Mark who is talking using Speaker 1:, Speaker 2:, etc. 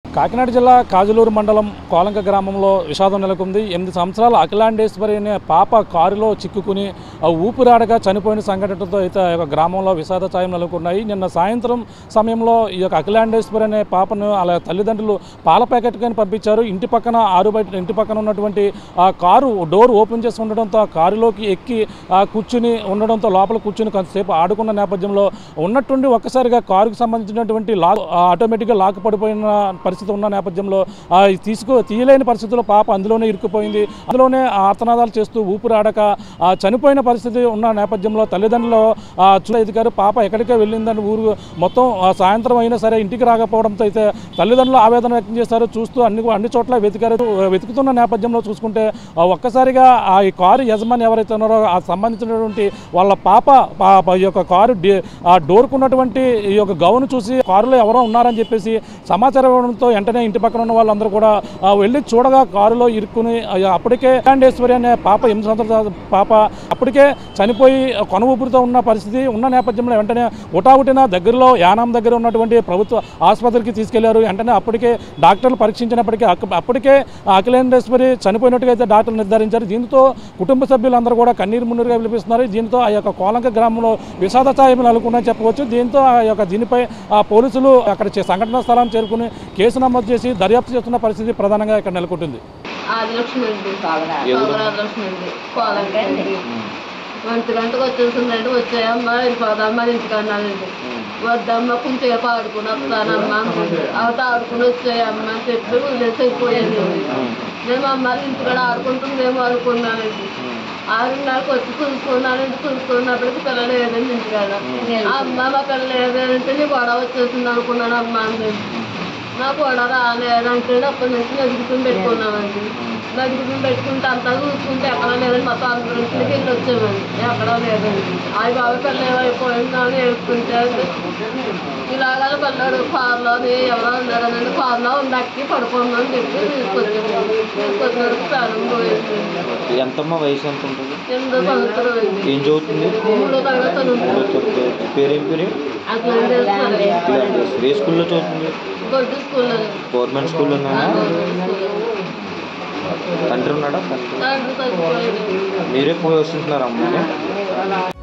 Speaker 1: కాకినాడ జిల్లా కాజులూరు మండలం కోలంక గ్రామంలో విషాదం నెలకొంది ఎనిమిది సంవత్సరాల అఖిలాండేశ్వరి అనే పాప కారులో చిక్కుకుని ఆ ఊపిరాడగా చనిపోయిన సంఘటనతో అయితే ఆ యొక్క గ్రామంలో విషాద ఛాయం నెలకొన్నాయి నిన్న సాయంత్రం సమయంలో ఈ యొక్క అఖిలాండేశ్వరి అనే పాపను అలా తల్లిదండ్రులు పాల ప్యాకెట్ కానీ పంపించారు ఇంటి పక్కన ఆరు బయట ఇంటి పక్కన ఉన్నటువంటి ఆ కారు డోర్ ఓపెన్ చేసి ఉండడంతో ఆ కారులోకి ఎక్కి ఆ కూర్చుని ఉండడంతో లోపల కూర్చుని కొంతసేపు ఆడుకున్న నేపథ్యంలో ఉన్నట్టుండి ఒక్కసారిగా కారుకు సంబంధించినటువంటి లాక్ ఆ ఆటోమేటిక్గా లాక్ పడిపోయిన పరిస్థితి ఉన్న నేపథ్యంలో ఆ తీసుకో తీయలేని పరిస్థితుల్లో పాప అందులోనే ఇరుక్కుపోయింది అందులోనే ఆర్తనాదాలు చేస్తూ ఊపిరాడక ఆ చనిపోయిన పరిస్థితి ఉన్న నేపథ్యంలో తల్లిదండ్రులు ఆ చుల అధికారి పాప ఎక్కడికే వెళ్ళిందని ఊరు మొత్తం ఆ సాయంత్రం అయినా సరే ఇంటికి రాకపోవడంతో అయితే తల్లిదండ్రులు ఆవేదన వ్యక్తం చేశారు చూస్తూ అన్ని అన్ని చోట్ల వెతికారు వెతుకుతున్న నేపథ్యంలో చూసుకుంటే ఆ ఒక్కసారిగా ఆ ఈ కారు యజమాని ఎవరైతే ఉన్నారో ఆ సంబంధించినటువంటి వాళ్ళ పాప పా- పా- ఈ యొక్క కారు డి- ఆ డోర్కు ఉన్నటువంటి ఈ యొక్క గౌను చూసి కారులో ఎవరో ఉన్నారని చెప్పేసి సమాచారం ఇవ్వడంతో వెంటనే ఇంటి పక్కన ఉన్న వాళ్ళందరూ కూడా ఆ, వెళ్ళి చూడగా కారులో ఇరుక్కుని ఆ, అప్పటికే కాండేశ్వరి అనే పాప ఎనిమిది సంవత్సరాల పాప అప్పటికే చనిపోయి కొన ఊపిరితో ఉన్న పరిస్థితి ఉన్న నేపథ్యంలో వెంటనే ఉటావుటిన దగ్గరలో యానాం దగ్గర ఉన్నటువంటి ప్రభుత్వ ఆసుపత్రికి తీసుకెళ్లారు వెంటనే అప్పటికే డాక్టర్లు పరీక్షించినప్పటికీ అక్క- అప్పటికే ఆ అఖిలేండేశ్వరి చనిపోయినట్టుగా అయితే డాక్టర్లు నిర్ధారించారు దీంతో కుటుంబ సభ్యులందరూ కూడా కన్నీరు మున్నీరుగా విలిపిస్తున్నారు దీంతో ఆ యొక్క కోలంక గ్రామంలో విషాద ఛాయలు నెలకొన్నాయని చెప్పవచ్చు దీంతో ఆ యొక్క దీనిపై ఆ పోలీసులు అక్కడ చే- సంఘటనా స్థలాన్ని చేరుకుని కేసు నమోదు చేసి దర్యాప్తు చేస్తున్న పరిస్థితి ప్రధానంగా ఇక్కడ నెలకొంటుంది
Speaker 2: ఆదిలక్ష్మి అండి ఆదిలక్ష్మి అండి కోలంకండి ఒంటి గంటకు వచ్చేసిందంటే వచ్చాయమ్మా వెళ్ళిపోదామ్మా ఇంటికి అన్నానండి వద్దమ్మా కొంచెంసేపు ఆడుకుని వస్తానమ్మా అంటుంది అవత ఆడుకుని వచ్చాయమ్మా అని చెప్పి వదిలేసి వెళ్ళిపోయాను మేము అమ్మ ఇంటికాడ ఆడుకుంటుందేమో అనుకున్నానండి ఆరున్నరకు వచ్చి చూసుకున్నానండి చూసుకున్నప్పటికి పిల్ల లేదండి ఇంటికాడ అమ్మ మా పిల్ల లేదంటే నీ గొడవ వచ్చేసింది అనుకున్నాను అమ్మ అంది నా కూడా రాలేదంటే అప్పటి నుంచి నడుగుతుని పెట్టుకున్నామండి నడుగుతుని పెట్టుకుంటే అంతా చూసుకుంటే ఎక్కడ లేదండి మొత్తం అందరి ఇంటికి వెళ్ళి వచ్చామండి ఎక్కడా లేదండి అవి బాబు పిల్ల ఏమైపోయిందో అని వేసుకుంటే ఇలాగ పిల్లడు కార్లోని ఎవరో ఉన్నారనండి కార్లో ఉండక్కి పడుకుందని చెప్పి తీసుకొచ్చాము తీసుకొచ్చినప్పుడు ప్రాణం పోయింది
Speaker 3: ఎంతమ్మా వయసు ఎంత ఉంటుంది
Speaker 2: ఎనిమిదో సంవత్సరం అయింది
Speaker 3: ఏం చదువుతుంది
Speaker 2: మూడో తరగతి
Speaker 3: మూడో తరగతి. పేరేం పేరు
Speaker 2: అట్లా చేస్తారు
Speaker 3: ఇలాంటి ఏ స్కూల్లో చదువుతుంది
Speaker 2: గొడ్డు స్కూల్
Speaker 3: గవర్నమెంట్ స్కూల్లోనా తండ్రి ఉన్నాడా తండ్రి
Speaker 2: తండ్రి చచ్చిపోయింది
Speaker 3: మీరే పోషిస్తున్నారు అమ్మాయి